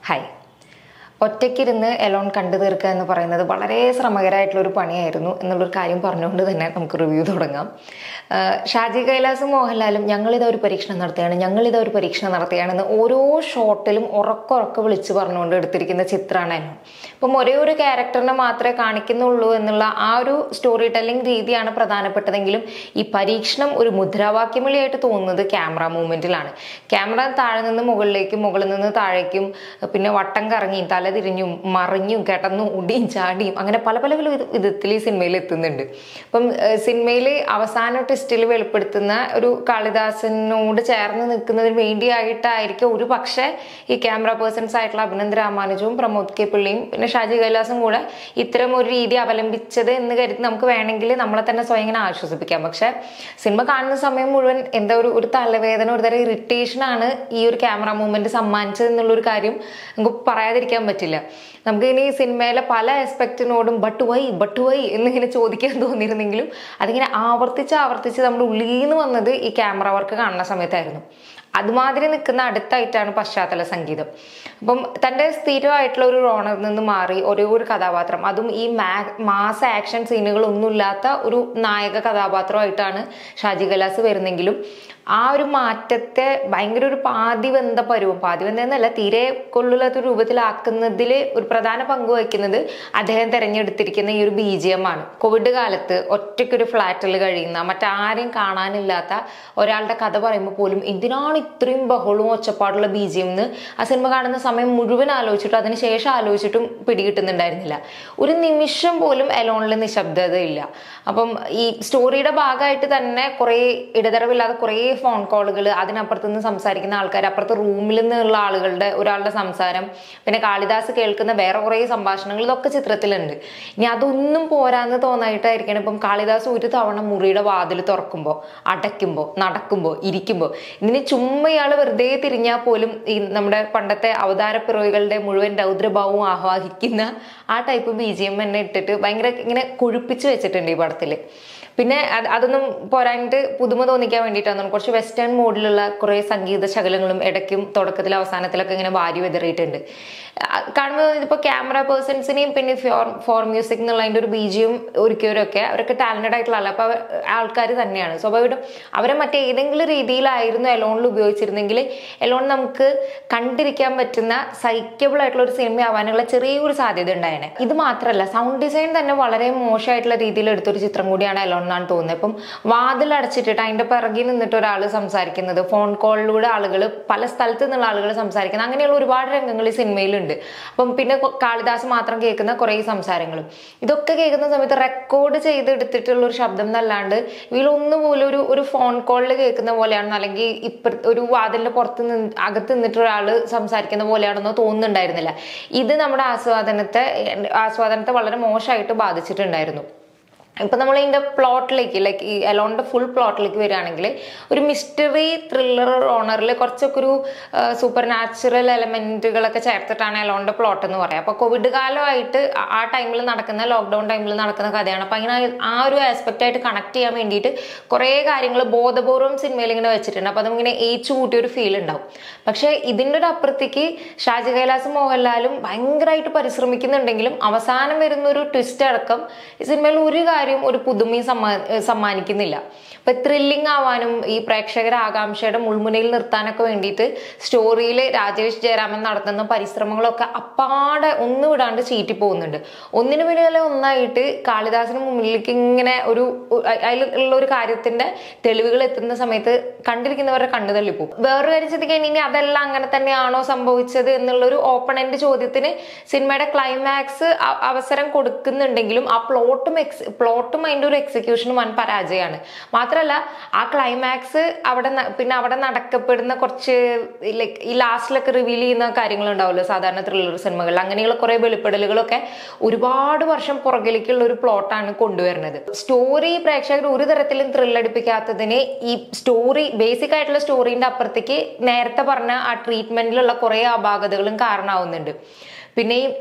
hi ഒറ്റയ്ക്കിരുന്ന് Elon കണ്ടു തീർക്കുക എന്ന് പറയുന്നത് വളരെ ശ്രമകരമായിട്ടുള്ള ഒരു പണിയായിരുന്നു എന്നുള്ളൊരു കാര്യം പറഞ്ഞുകൊണ്ട് തന്നെ നമുക്ക് റിവ്യൂ തുടങ്ങാം ആഹ് ഷാജി കൈലാസും മോഹൻലാലും ഞങ്ങളിതാ ഒരു പരീക്ഷണം നടത്തുകയാണ് ഞങ്ങളിതാ ഒരു പരീക്ഷണം നടത്തുകയാണെന്ന് ഓരോ ഷോട്ടിലും ഉറക്കുറക്ക് വിളിച്ച് പറഞ്ഞുകൊണ്ട് എടുത്തിരിക്കുന്ന ചിത്രമാണ് എലോൺ അപ്പം ഒരേ ഒരു ക്യാരക്ടറിനെ മാത്രമേ കാണിക്കുന്നുള്ളൂ എന്നുള്ള ആ ഒരു സ്റ്റോറി ടെല്ലിംഗ് രീതിയാണ് പ്രധാനപ്പെട്ടതെങ്കിലും ഈ പരീക്ഷണം ഒരു മുദ്രാവാക്യം വിളിയായിട്ട് തോന്നുന്നത് ക്യാമറ മൂവ്മെന്റിലാണ് ക്യാമറ താഴെ നിന്ന് മുകളിലേക്കും മുകളിൽ നിന്ന് താഴേക്കും പിന്നെ വട്ടം കറങ്ങിയും തല തിരിഞ്ഞും മറിഞ്ഞും കിടന്നും ഉടിയും ചാടിയും അങ്ങനെ പല പല പല വിധ- വിധത്തിൽ ഈ സിനിമയിൽ എത്തുന്നുണ്ട് അപ്പം സിനിമയിൽ അവസാന ടെസ്റ്റിൽ വെളിപ്പെടുത്തുന്ന ഒരു കാളിദാസനോട് ചേർന്ന് നിൽക്കുന്നതിന് വേണ്ടിയായിട്ടായിരിക്കും ഒരു പക്ഷേ ഈ ക്യാമറ പേഴ്സൺസ് ആയിട്ടുള്ള അഭിനന്ദ് രാമാനുജവും പ്രമോദ് കെ പിള്ളിയും പിന്നെ ഷാജി കൈലാസും കൂടെ ഇത്തരം ഒരു രീതി അവലംബിച്ചത് എന്ന് കരുതി നമുക്ക് വേണമെങ്കിൽ നമ്മളെ തന്നെ സ്വയം ഇങ്ങനെ ആശ്വസിപ്പിക്കാം പക്ഷെ സിനിമ കാണുന്ന സമയം മുഴുവൻ എന്താ ഒരു ഒരു തലവേദന ഒരു തരം ഇറിറ്റേഷൻ ആണ് ഈ ഒരു ക്യാമറ മൂവ്മെന്റ് സമ്മാനിച്ചത് എന്നുള്ളൊരു കാര്യം നമുക്ക് പറയാതിരിക്കാൻ പറ്റില്ല നമുക്ക് ഇനി സിനിമയിലെ പല ആസ്പെക്റ്റിനോടും ബട്ട് വൈ ബട്ട് വൈ എന്നിങ്ങനെ ചോദിക്കാൻ തോന്നിയിരുന്നെങ്കിലും അതിങ്ങനെ ആവർത്തിച്ച് ആവർത്തിച്ച് നമ്മുടെ ഉള്ളിൽ നിന്ന് വന്നത് ഈ ക്യാമറ വർക്ക് കാണുന്ന സമയത്തായിരുന്നു അതുമാതിരി നിൽക്കുന്ന അടുത്തായിട്ടാണ് പശ്ചാത്തല സംഗീതം അപ്പം തൻ്റെ സ്ഥിരമായിട്ടുള്ള ഒരു റോണറിൽ നിന്ന് മാറി ഒരേ ഒരു കഥാപാത്രം അതും ഈ മാ മാസ് ആക്ഷൻ സീനുകളൊന്നുമില്ലാത്ത ഒരു നായക കഥാപാത്രമായിട്ടാണ് ഷാജി കലാസ് വരുന്നെങ്കിലും ആ ഒരു മാറ്റത്തെ ഭയങ്കര ഒരു പാതിവെന്ത പരുവം പാതിവെന്ത എന്നല്ല തീരെ കൊള്ളില്ലാത്ത രൂപത്തിലാക്കുന്നതിൽ ഒരു പ്രധാന പങ്ക് വഹിക്കുന്നത് അദ്ദേഹം തിരഞ്ഞെടുത്തിരിക്കുന്ന ഈ ഒരു ബി ജി എം ആണ് കോവിഡ് കാലത്ത് ഒറ്റയ്ക്കൊരു ഫ്ലാറ്റിൽ കഴിയുന്ന മറ്റാരെയും കാണാനില്ലാത്ത ഒരാളുടെ കഥ പറയുമ്പോൾ പോലും എന്തിനാണ് ഇത്രയും ബഹളവും ഒച്ചപ്പാടുള്ള ബി ജി എം എന്ന് ആ സിനിമ കാണുന്ന സമയം മുഴുവൻ ആലോചിച്ചിട്ടും അതിന് ശേഷം ആലോചിച്ചിട്ടും പിടികിട്ടുന്നുണ്ടായിരുന്നില്ല ഒരു നിമിഷം പോലും എലോണിൽ നിശബ്ദതയില്ല അപ്പം ഈ സ്റ്റോറിയുടെ ഭാഗമായിട്ട് തന്നെ കുറേ ഇടതടവില്ലാതെ കുറേ ഫോൺ കോളുകൾ അതിനപ്പുറത്ത് നിന്ന് സംസാരിക്കുന്ന ആൾക്കാർ അപ്പുറത്ത് റൂമിൽ നിന്നുള്ള ആളുകളുടെ ഒരാളുടെ സംസാരം പിന്നെ കാളിദാസ് കേൾക്കുന്ന വേറെ കുറേ സംഭാഷണങ്ങൾ ഇതൊക്കെ ചിത്രത്തിലുണ്ട് ഇനി അതൊന്നും പോരാന്ന് തോന്നായിട്ടായിരിക്കണം ഇപ്പം കാളിദാസ് ഒരു തവണ മുറിയുടെ വാതിൽ തുറക്കുമ്പോൾ അടയ്ക്കുമ്പോൾ നടക്കുമ്പോൾ ഇരിക്കുമ്പോൾ ഇതിന് ചുമ്മാ ഇയാൾ വെറുതെ തിരിഞ്ഞാൽ പോലും ഈ നമ്മുടെ പണ്ടത്തെ അവതാരപ്പിറവികളുടെ മുഴുവൻ രൗദ്രഭാവവും ആഹ്വാഹിക്കുന്ന ആ ടൈപ്പ് ബി ജി എം തന്നെ ഇട്ടിട്ട് ഭയങ്കര ഇങ്ങനെ കൊഴുപ്പിച്ച് വെച്ചിട്ടുണ്ട് ഈ പടത്തിൽ പിന്നെ അത് അതൊന്നും പോരാഞ്ഞിട്ട് പുതുമ തോന്നിക്കാൻ വേണ്ടിയിട്ടാണ് കുറച്ച് വെസ്റ്റേൺ മോഡിലുള്ള കുറേ സംഗീത ശകലങ്ങളും ഇടയ്ക്കും തുടക്കത്തിൽ അവസാനത്തിലൊക്കെ ഇങ്ങനെ വാരി വെതറിയിട്ടുണ്ട് ആ, കാണുമ്പോൾ ഇപ്പോൾ ക്യാമറ പേഴ്സൺസിനെയും പിന്നെ ഫോർ ഫോർ മ്യൂസിക് എന്നുള്ള അതിൻ്റെ ഒരു ബീജിയും ഒരുക്കിയവരൊക്കെ അവരൊക്കെ ടാലൻറ്റഡ് ആയിട്ടുള്ള ആളാണ് അപ്പോൾ ആൾക്കാർ തന്നെയാണ് സ്വാഭാവികമായിട്ടും അവരെ മറ്റേതെങ്കിലും രീതിയിലായിരുന്നു എലോണിൽ ഉപയോഗിച്ചിരുന്നെങ്കിൽ എലോൺ നമുക്ക് കണ്ടിരിക്കാൻ പറ്റുന്ന സൈക്കബിൾ ആയിട്ടുള്ള ഒരു സിനിമ ആവാനുള്ള ചെറിയൊരു സാധ്യത ഉണ്ടായേനെ ഇത് മാത്രമല്ല സൗണ്ട് ഡിസൈൻ തന്നെ വളരെ മോശമായിട്ടുള്ള രീതിയിൽ എടുത്തൊരു ചിത്രം കൂടിയാണ് എലോൺ എന്നാണ് തോന്നുന്നത് ഇപ്പം വാതിൽ അടച്ചിട്ടിട്ട് അതിന്റെ പിറകിൽ നിന്നിട്ട് ഒരാൾ സംസാരിക്കുന്നത് ഫോൺ കോളിലൂടെ ആളുകൾ പല സ്ഥലത്ത് നിന്നുള്ള ആളുകൾ സംസാരിക്കുന്നത് അങ്ങനെയുള്ള ഒരുപാട് രംഗങ്ങൾ ഈ സിനിമയിലുണ്ട് അപ്പം പിന്നെ കൊ- കാളിദാസ് മാത്രം കേൾക്കുന്ന കുറേ സംസാരങ്ങളും ഇതൊക്കെ കേൾക്കുന്ന സമയത്ത് റെക്കോർഡ് ചെയ്തെടുത്തിട്ടുള്ള ഒരു ശബ്ദം എന്നല്ലാണ്ട് ഇതിലൊന്നുപോലും ഒരു ഒരു ഫോൺ കോളിൽ കേൾക്കുന്ന പോലെയാണെന്നോ അല്ലെങ്കിൽ ഇപ്പ ഒരു വാതിലിന്റെ പുറത്ത് നിന്ന് അകത്ത് നിന്നിട്ട് ഒരാൾ സംസാരിക്കുന്ന പോലെയാണെന്നോ തോന്നുന്നുണ്ടായിരുന്നില്ല ഇത് നമ്മുടെ ആസ്വാദനത്തെ ആസ്വാദനത്തെ വളരെ മോശമായിട്ട് ബാധിച്ചിട്ടുണ്ടായിരുന്നു ഇപ്പൊ നമ്മൾ ഇതിന്റെ പ്ലോട്ടിലേക്ക് ലൈക്ക് ഈ അലോണിന്റെ ഫുൾ പ്ലോട്ടിലേക്ക് വരികയാണെങ്കിൽ ഒരു മിസ്റ്ററി ത്രില്ലർ ഓണറിൽ കുറച്ചൊക്കെ ഒരു സൂപ്പർ നാച്ചുറൽ എലമെന്റുകളൊക്കെ ചേർത്തിട്ടാണ് അലോണിന്റെ പ്ലോട്ട് എന്ന് പറയാം അപ്പൊ കോവിഡ് കാലമായിട്ട് ആ- ആ ടൈമിൽ നടക്കുന്ന ലോക്ക്ഡൌൺ ടൈമിൽ നടക്കുന്ന കഥയാണ് അപ്പൊ അങ്ങനെ ആ ഒരു ആസ്പെക്റ്റ് ആയിട്ട് കണക്ട് ചെയ്യാൻ വേണ്ടിയിട്ട് കുറേ കാര്യങ്ങൾ ബോധപൂർവ്വം സിനിമയിൽ ഇങ്ങനെ വെച്ചിട്ടുണ്ട് അപ്പൊ അതിങ്ങനെ ഏച്ചു കൂട്ടിയ ഒരു ഫീൽ ഉണ്ടാവും പക്ഷെ ഇതിന്റെ ഒരു അപ്പുറത്തേക്ക് ഷാജി കൈലാസും മോഹൻലാലും ഭയങ്കരമായിട്ട് പരിശ്രമിക്കുന്നുണ്ടെങ്കിലും അവസാനം വരുന്ന ഒരു ട്വിസ്റ്റ് അടക്കം ഈ സിനിമയിൽ ഒരു കാര്യം ഒരു പുതുമയും സമ്മാ ഏഹ് സമ്മാനിക്കുന്നില്ല ഇപ്പൊ ത്രില്ലിംഗ് ആവാനും ഈ പ്രേക്ഷകരെ ആകാംക്ഷയുടെ മുൾമുനയിൽ നിർത്താനൊക്കെ വേണ്ടിയിട്ട് സ്റ്റോറിയിൽ രാജേഷ് ജയരാമൻ നടത്തുന്ന പരിശ്രമങ്ങളൊക്കെ അപ്പാടെ ഒന്നും വിടാണ്ട് ചീറ്റി പോകുന്നുണ്ട് ഒന്നിനു പിന്നാലെ ഒന്നായിട്ട് കാളിദാസിന് മുമ്പിലേക്ക് ഇങ്ങനെ ഒരു അതിൽ ഉള്ള ഒരു കാര്യത്തിന്റെ തെളിവുകൾ എത്തുന്ന സമയത്ത് കണ്ടിരിക്കുന്നവരുടെ കണ്ണു തള്ളിപ്പോകും വേറൊരു കാര്യം ശ്രദ്ധിക്കാൻ ഇനി അതെല്ലാം അങ്ങനെ തന്നെയാണോ സംഭവിച്ചത് എന്നുള്ളൊരു ഓപ്പൺ എൻഡ് ചോദ്യത്തിന് സിനിമയുടെ ക്ലൈമാക്സ് അവസരം കൊടുക്കുന്നുണ്ടെങ്കിലും ആ പ്ലോട്ടും എക്സ് പ്ലോട്ടും അതിന്റെ ഒരു എക്സിക്യൂഷനും വൻ പരാജയമാണ് മാത്രമല്ല ആ ക്ലൈമാക്സ് അവിടെ ന- പിന്നെ അവിടെ നടക്കപ്പെടുന്ന കുറച്ച് ലൈക്ക് ഈ ലാസ്റ്റിലൊക്കെ റിവീൽ ചെയ്യുന്ന കാര്യങ്ങൾ ഉണ്ടാവുമല്ലോ സാധാരണ ത്രില്ലർ സിനിമകളിൽ അങ്ങനെയുള്ള കുറെ വെളിപ്പെടലുകളൊക്കെ ഒരുപാട് വർഷം പുറകിലേക്കുള്ള ഒരു പ്ലോട്ടാണ് കൊണ്ടുവരുന്നത് സ്റ്റോറി പ്രേക്ഷകർ ഒരു തരത്തിലും ത്രില്ലടിപ്പിക്കാത്തതിന് ഈ സ്റ്റോറി ബേസിക് ആയിട്ടുള്ള സ്റ്റോറീന്റെ അപ്പുറത്തേക്ക് നേരത്തെ പറഞ്ഞ ആ ട്രീറ്റ്മെന്റിലുള്ള കുറെ അപാകതകളും കാരണമാവുന്നുണ്ട് പിന്നെ ഈ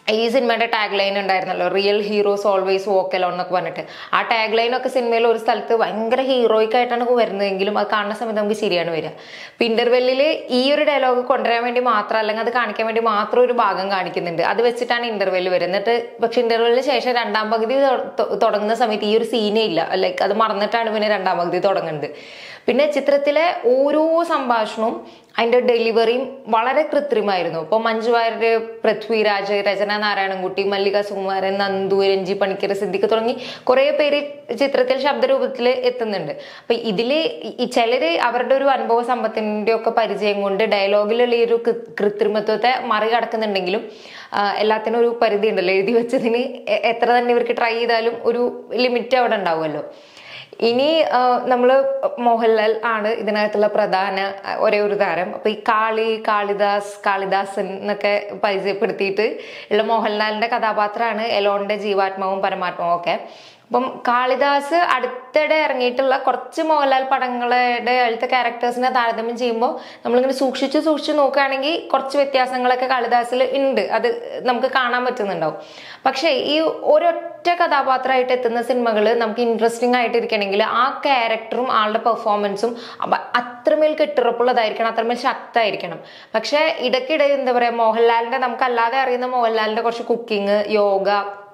ഈ സിനിമയുടെ ടാഗ് ലൈൻ ഉണ്ടായിരുന്നല്ലോ real heroes always walk alone എന്നൊക്കെ പറഞ്ഞിട്ട് ആ ടാഗ് ലൈൻ ഒക്കെ സിനിമയിൽ ഒരു സ്ഥലത്ത് ഭയങ്കര ഹീറോയിക് ആയിട്ടാണ് വരുന്നതെങ്കിലും അത് കാണുന്ന സമയത്ത് നമുക്ക് ശരിയാണ് വരിക ഇപ്പൊ ഇന്റർവെല്ലിൽ ഈ ഒരു ഡയലോഗ് കൊണ്ടുവരാൻ വേണ്ടി മാത്രം അല്ലെങ്കിൽ അത് കാണിക്കാൻ വേണ്ടി മാത്രം ഒരു ഭാഗം കാണിക്കുന്നുണ്ട് അത് വെച്ചിട്ടാണ് ഇന്റർവെല്ല് വരുന്നത് എന്നിട്ട് പക്ഷെ ഇന്റർവെല്ലിന് ശേഷം രണ്ടാം പകുതി തൊ- തൊ- തുടങ്ങുന്ന സമയത്ത് ഈ ഒരു സീനേ ഇല്ല ലൈക്ക് അത് മറന്നിട്ടാണ് പിന്നെ രണ്ടാം പകുതി തുടങ്ങുന്നത് പിന്നെ ചിത്രത്തിലെ ഓരോ സംഭാഷണവും അതിന്റെ ഡെലിവറിയും വളരെ കൃത്രിമായിരുന്നു ഇപ്പൊ മഞ്ജു വാര്യര് പൃഥ്വിരാജ് രചന നാരായണൻകുട്ടി മല്ലിക സുകുമാരൻ നന്ദു രഞ്ജി പണിക്കർ സിദ്ദിഖ് തുടങ്ങി കുറെ പേര് ചിത്രത്തിൽ ശബ്ദരൂപത്തിൽ എത്തുന്നുണ്ട് അപ്പൊ ഇതില് ഈ ചിലര് അവരുടെ ഒരു അനുഭവ സമ്പത്തിന്റെ ഒക്കെ പരിചയം കൊണ്ട് ഡയലോഗിലുള്ള ഈ ഒരു കൃ- കൃത്രിമത്വത്തെ മറികടക്കുന്നുണ്ടെങ്കിലും ആ, എല്ലാത്തിനും ഒരു പരിധി ഉണ്ടല്ലോ എഴുതി വെച്ചതിന് എ- എത്ര തന്നെ ഇവർക്ക് ട്രൈ ചെയ്താലും ഒരു ലിമിറ്റ് അവിടെ ഉണ്ടാവുമല്ലോ ഇനി നമ്മൾ മോഹൻലാൽ ആണ് ഇതിനകത്തുള്ള പ്രധാന ആ, ഒരേ ഒരു താരം അപ്പൊ ഈ കാളി കാളിദാസ് കാളിദാസൻ എന്നൊക്കെ പരിചയപ്പെടുത്തിയിട്ട് ഉള്ള മോഹൻലാലിന്റെ കഥാപാത്രമാണ് എലോണിന്റെ ജീവാത്മാവും പരമാത്മാവും ഒക്കെ അപ്പം കാളിദാസ് അടുത്തിടെ ഇറങ്ങിയിട്ടുള്ള കുറച്ച് മോഹൻലാൽ പടങ്ങളുടെ അതിലത്തെ ക്യാരക്ടേഴ്സിനെ താരതമ്യം ചെയ്യുമ്പോൾ നമ്മളിങ്ങനെ സൂക്ഷിച്ച് സൂക്ഷിച്ച് നോക്കുകയാണെങ്കിൽ കുറച്ച് വ്യത്യാസങ്ങളൊക്കെ കാളിദാസിൽ ഉണ്ട് അത് നമുക്ക് കാണാൻ പറ്റുന്നുണ്ടാവും പക്ഷേ ഈ ഒരൊറ്റ കഥാപാത്രമായിട്ട് എത്തുന്ന സിനിമകൾ നമുക്ക് ഇൻട്രസ്റ്റിംഗ് ആയിട്ട് ഇരിക്കണമെങ്കിൽ ആ ക്യാരക്ടറും ആളുടെ പെർഫോമൻസും അത്രമേൽ കെട്ടുറപ്പുള്ളതായിരിക്കണം അത്രമേൽ ശക്തമായിരിക്കണം പക്ഷേ ഇടയ്ക്കിടെ എന്താ പറയുക മോഹൻലാലിന്റെ നമുക്ക് അല്ലാതെ അറിയുന്ന മോഹൻലാലിന്റെ കുറച്ച് കുക്കിംഗ് യോഗ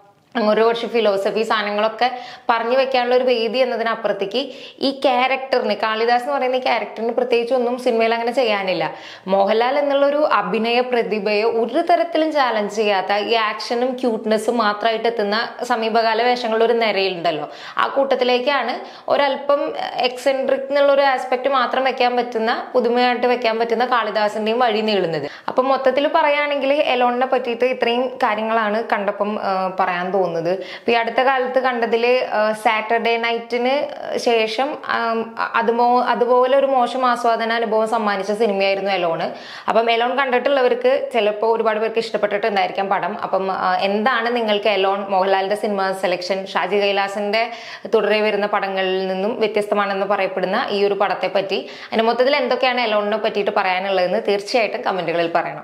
ഓരോ കുറച്ച് ഫിലോസഫി സാധനങ്ങളൊക്കെ പറഞ്ഞു വെക്കാനുള്ള ഒരു വേദി എന്നതിനപ്പുറത്തേക്ക് ഈ ക്യാരക്ടറിന് കാളിദാസ് എന്ന് പറയുന്ന ഈ ക്യാരക്ടറിന് പ്രത്യേകിച്ച് ഒന്നും സിനിമയിൽ അങ്ങനെ ചെയ്യാനില്ല മോഹൻലാൽ എന്നുള്ളൊരു അഭിനയ പ്രതിഭയെ ഒരു തരത്തിലും ചാലഞ്ച് ചെയ്യാത്ത ഈ ആക്ഷനും ക്യൂട്ട്നെസ്സും മാത്രമായിട്ട് എത്തുന്ന സമീപകാല വേഷങ്ങളുടെ ഒരു നിരയിലുണ്ടല്ലോ ആ കൂട്ടത്തിലേക്കാണ് ഒരല്പം എക്സെൻട്രിക് എന്നുള്ള ഒരു ആസ്പെക്ട് മാത്രം വെക്കാൻ പറ്റുന്ന പുതുമയായിട്ട് വെക്കാൻ പറ്റുന്ന കാളിദാസിന്റെയും വഴി നീളുന്നത് അപ്പൊ മൊത്തത്തിൽ പറയുകയാണെങ്കിൽ എലോണിനെ പറ്റിയിട്ട് ഇത്രയും കാര്യങ്ങളാണ് കണ്ടപ്പം ആ, പറയാൻ തോന്നുന്നത് ഇപ്പൊ ഈ അടുത്ത കാലത്ത് കണ്ടതില് സാറ്റർഡേ നൈറ്റിന് ശേഷം ആം, അതുമോ അതുപോലെ ഒരു മോശം ആസ്വാദന അനുഭവം സമ്മാനിച്ച സിനിമയായിരുന്നു എലോണ് അപ്പം എലോൺ കണ്ടിട്ടുള്ളവർക്ക് ചിലപ്പോൾ ഒരുപാട് പേർക്ക് ഇഷ്ടപ്പെട്ടിട്ടുണ്ടായിരിക്കാം പടം അപ്പം ആ, എന്താണ് നിങ്ങൾക്ക് എലോൺ മോഹൻലാലിന്റെ സിനിമ സെലക്ഷൻ ഷാജി കൈലാസിന്റെ തുടരെ വരുന്ന പടങ്ങളിൽ നിന്നും വ്യത്യസ്തമാണെന്ന് പറയപ്പെടുന്ന ഈ ഒരു പടത്തെ പറ്റി അതിന് മൊത്തത്തിൽ എന്തൊക്കെയാണ് എലോണിനെ പറ്റിയിട്ട് പറയാനുള്ളതെന്ന് തീർച്ചയായിട്ടും കമന്റുകളിൽ പറയണം